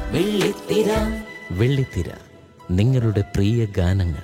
വെള്ളിത്തിര വെള്ളിത്തിര നിങ്ങളുടെ പ്രിയ ഗാനങ്ങൾ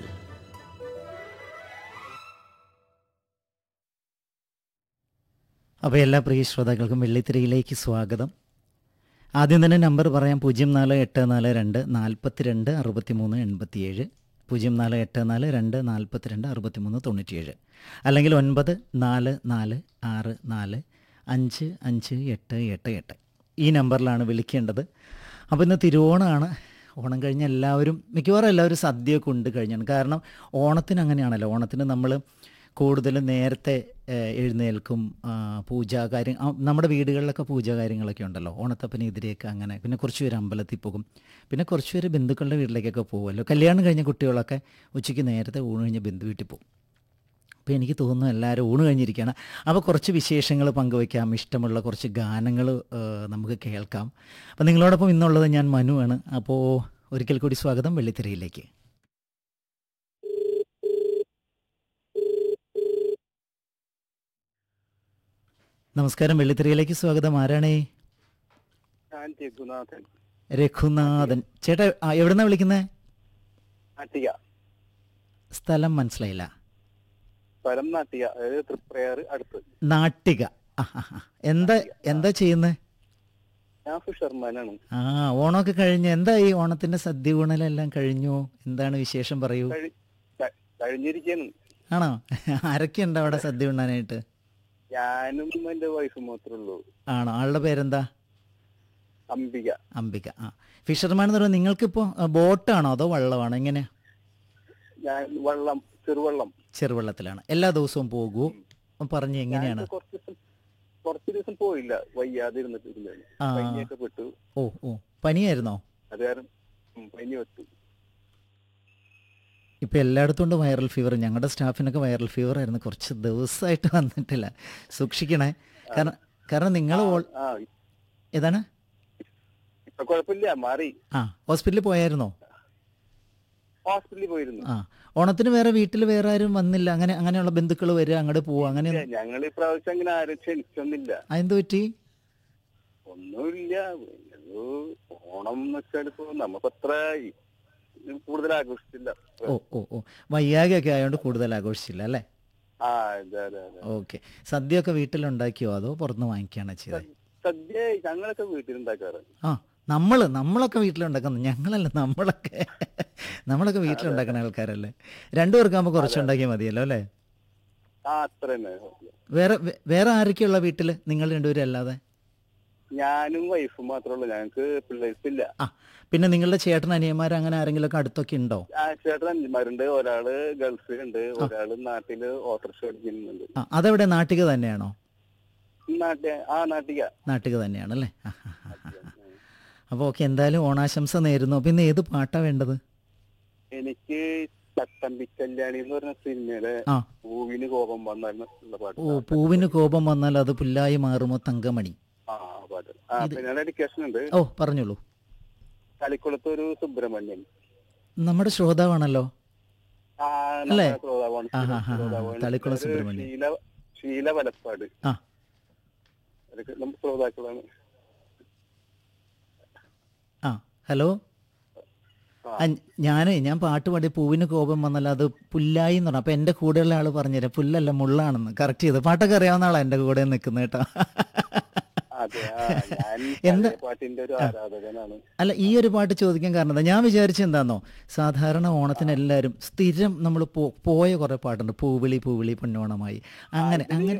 അപ്പോൾ എല്ലാ പ്രിയ ശ്രോതാക്കൾക്കും വെള്ളിത്തിരയിലേക്ക് സ്വാഗതം ആദ്യം തന്നെ നമ്പർ പറയാം പൂജ്യം നാല് എട്ട് നാല് രണ്ട് നാൽപ്പത്തി രണ്ട് അറുപത്തി മൂന്ന് എൺപത്തിയേഴ് പൂജ്യം നാല് എട്ട് നാല് രണ്ട് നാൽപ്പത്തി രണ്ട് അറുപത്തി മൂന്ന് തൊണ്ണൂറ്റിയേഴ് അല്ലെങ്കിൽ ഒൻപത് നാല് നാല് ആറ് നാല് അഞ്ച് അഞ്ച് എട്ട് എട്ട് എട്ട് ഈ നമ്പറിലാണ് വിളിക്കേണ്ടത് അപ്പോൾ ഇന്ന് തിരുവോണമാണ് ഓണം കഴിഞ്ഞ എല്ലാവരും മിക്കവാറും എല്ലാവരും സദ്യയൊക്കെ ഉണ്ട് കഴിഞ്ഞാണ് കാരണം ഓണത്തിന് അങ്ങനെയാണല്ലോ ഓണത്തിന് നമ്മൾ കൂടുതൽ നേരത്തെ ഏഹ്, എഴുന്നേൽക്കും ആ, പൂജാകാര്യം ആ, നമ്മുടെ വീടുകളിലൊക്കെ പൂജാകാര്യങ്ങളൊക്കെ ഉണ്ടല്ലോ ഓണത്തപ്പനെതിരെയൊക്കെ അങ്ങനെ പിന്നെ കുറച്ച് പേര് അമ്പലത്തിൽ പോകും പിന്നെ കുറച്ച് പേര് ബന്ധുക്കളുടെ വീട്ടിലേക്കൊക്കെ പോകുമല്ലോ കല്യാണം കഴിഞ്ഞ കുട്ടികളൊക്കെ ഉച്ചയ്ക്ക് നേരത്തെ ഊണ് കഴിഞ്ഞ് ബന്ധു വീട്ടിൽ പോകും അപ്പോൾ എനിക്ക് തോന്നുന്നു എല്ലാവരും ഊണ് കഴിഞ്ഞിരിക്കുകയാണ് അപ്പോൾ കുറച്ച് വിശേഷങ്ങൾ പങ്കുവയ്ക്കാം ഇഷ്ടമുള്ള കുറച്ച് ഗാനങ്ങൾ നമുക്ക് കേൾക്കാം അപ്പോൾ നിങ്ങളോടൊപ്പം ഇന്നുള്ളത് ഞാൻ മനുവാണ് അപ്പോൾ ഒരിക്കൽ കൂടി സ്വാഗതം വെള്ളിത്തിരയിലേക്ക് നമസ്കാരം വെള്ളിത്തിരയിലേക്ക് സ്വാഗതം ആരാണേ ഞാൻ രഘുനാഥൻ രഘുനാഥൻ ചേട്ടാ ആ, എവിടുന്നാ വിളിക്കുന്നത് നാട്ടിക സ്ഥലം മനസ്സിലായില്ല സ്ഥലം നാട്ടിക അതായത് തൃപ്രയാറ് അടുത്ത് നാട്ടിക ആ, ആ, ആ. എന്താ എന്താ ചെയ്യുന്നത് ഞാൻ ഫിഷർമാനാണ് ആ ഓണമൊക്കെ കഴിഞ്ഞ് എന്തായി ഓണത്തിന്റെ സദ്യ ഊണലെല്ലാം കഴിഞ്ഞു എന്താണ് വിശേഷം പറയൂ കഴി- ക- കഴിഞ്ഞിരിക്കാണ് ആണോ ആരൊക്കെ ഉണ്ട് അവിടെ സദ്യ ഉണ്ണാനായിട്ട് ഞാനും എന്റെ വൈഫും മാത്രമേ ഉള്ളൂ ആണോ ആളുടെ പേരെന്താ അംബിക അംബിക ആ ഫിഷർമാൻ എന്ന് പറയുമ്പോൾ നിങ്ങൾക്കിപ്പോൾ ബോട്ടാണോ അതോ വള്ളമാണോ എങ്ങനെ ഞാൻ വള്ളം ചെറുവള്ളം ചെറുവള്ളത്തിലാണ് എല്ലാ ദിവസവും പോകൂ പറഞ്ഞു എങ്ങനെയാണ് ഞാൻ കുറച്ച് ദിവസം കുറച്ച് ദിവസം പോയില്ല വയ്യാതെ ഇരുന്നിട്ട് ഇരുന്നത് ആ. പനിയൊക്കെ പെട്ടു ഓ ഓ പനിയായിരുന്നോ അത് കാരണം ഉം, പനി വെച്ചു ഇപ്പം എല്ലായിടത്തും ഉണ്ട് വൈറൽ ഫീവർ ഞങ്ങളുടെ സ്റ്റാഫിനൊക്കെ വൈറൽ ഫീവർ ആയിരുന്നു കുറച്ച് ദിവസമായിട്ട് വന്നിട്ടില്ല സൂക്ഷിക്കണേ കാരണം കാരണം നിങ്ങൾ ഓൾ- ആ ഏതാണ് ഇപ്പൊ കുഴപ്പമില്ല മാറി ആ ഹോസ്പിറ്റലിൽ പോയായിരുന്നോ ഹോസ്പിറ്റലിൽ പോയിരുന്നു ആ ഓണത്തിന് വേറെ വീട്ടിൽ വേറെ ആരും വന്നില്ല അങ്ങനെ അങ്ങനെയുള്ള ബന്ധുക്കൾ വരിക അങ്ങോട്ട് പോവുക അങ്ങനെ ഞങ്ങൾ ഈ പ്രാവശ്യം അങ്ങനെ ആരും ക്ഷണിച്ചൊന്നില്ല അതെന്ത് പറ്റി ഒന്നുമില്ല ഒരു ഓണം എന്ന് വെച്ചാൽ ഇപ്പൊ നമുക്കത്ര ഈ- കൂടുതൽ ആഘോഷിച്ചില്ല ഓ ഓ ഓ വയ്യാകെയൊക്കെ ആയതുകൊണ്ട് കൂടുതൽ ആഘോഷിച്ചില്ല അല്ലേ ആ അതെ അതെ അതെ ഓക്കെ സദ്യയൊക്കെ വീട്ടിലുണ്ടാക്കിയോ അതോ പുറത്തുനിന്ന് വാങ്ങിക്കുകയാണോ ചെയ്തത് സദ്യ ഞങ്ങളൊക്കെ വീട്ടിലുണ്ടാക്കാറ് ആ നമ്മൾ നമ്മളൊക്കെ വീട്ടിലുണ്ടാക്കുന്നു ഞങ്ങളല്ല നമ്മളൊക്കെ നമ്മളൊക്കെ വീട്ടിലുണ്ടാക്കുന്ന ആൾക്കാരല്ലേ രണ്ടു പേർക്കാകുമ്പോൾ കുറച്ചുണ്ടാക്കിയാൽ മതിയല്ലോ അല്ലേ ആ അത്ര തന്നെ വേറെ വേ- വേറെ ആരൊക്കെയുള്ള വീട്ടിൽ നിങ്ങൾ രണ്ടുപേരും അല്ലാതെ ഞാനും വൈഫും മാത്രമേ ഉള്ളൂ ഞങ്ങക്ക് പിള്ളേർക്കില്ല ആ പിന്നെ നിങ്ങളുടെ ചേട്ടൻ അനിയന്മാർ അങ്ങനെ ആരെങ്കിലും ഒക്കെ അടുത്തൊക്കെ ഉണ്ടോ ആ ചേട്ടൻ അഞ്ചന്മാരുണ്ട് ഒരാള് ഗൾഫിലുണ്ട് ഒരാള് നാട്ടില് ഓട്ടോറിക്ഷ ഓടിക്കുന്നുണ്ട് ആ അതെവിടെ നാട്ടിക തന്നെയാണോ നാട്ടിയ ആ നാട്ടിക നാട്ടിക തന്നെയാണല്ലേ ആ, ആ, ആ, ആ. അപ്പോൾ ഓക്കെ എന്തായാലും ഓണാശംസ നേരുന്നു പിന്നെ ഏത് പാട്ടാ വേണ്ടത് എനിക്ക് ചട്ടമ്പി കല്യാണി എന്ന് പറഞ്ഞ സിനിമയിലെ ആ പൂവിന് കോപം വന്നാലും ഉള്ള പാട്ട് ഓ പൂവിന് കോപം വന്നാൽ അത് പുല്ലായി മാറുമോ തങ്കമണി ആ ആ പാട്ട് ആ പിന്നെ ഡെഡിക്കേഷൻ ഉണ്ട് ഓ പറഞ്ഞോളൂ കളിക്കുളത്ത് ഒരു സുബ്രഹ്മണ്യൻ നമ്മുടെ ശ്രോതാവാണല്ലോ ആ, അല്ലേ? നമ്മുടെ ശ്രോതാവാണ്. ആ, ആ, ആ, ആ. ശ്രോതാവാണ്. തളിക്കുളം ഒരു സുബ്രഹ്മണ്യൻ. ഷീല ഷീല വലപ്പാട് ആ അതൊക്കെ നമ്മുടെ ശ്രോതാക്കളാണ് ആ ഹലോ ആ. ഞാൻ ഞാൻ പാട്ട് പാടി പൂവിന് കോപം വന്നാൽ അത് പുല്ലായി എന്ന് പറഞ്ഞു അപ്പോൾ എൻ്റെ കൂടെയുള്ള ആൾ പറഞ്ഞുതരാം പുല്ലല്ല മുള്ളാണെന്ന് കറക്റ്റ് ചെയ്ത് പാട്ടൊക്കെ അറിയാവുന്ന ആളാണ് എൻ്റെ കൂടെ നിൽക്കുന്നത് കേട്ടോ അതെ ആ, ഞാൻ എന്താ- പഴയ പാട്ടിന്റെ ഒരു ആരാധകനാണ് അല്ല ഈ ഒരു പാട്ട് ചോദിക്കാൻ കാരണം എന്താ ഞാൻ വിചാരിച്ച എന്താന്നോ സാധാരണ ഓണത്തിന് എല്ലാവരും സ്ഥിരം നമ്മൾ പോയ കുറേ പാട്ടുണ്ട് പൂവിളി പൂവിളി പൊന്നോണമായി അങ്ങനെ അങ്ങനെ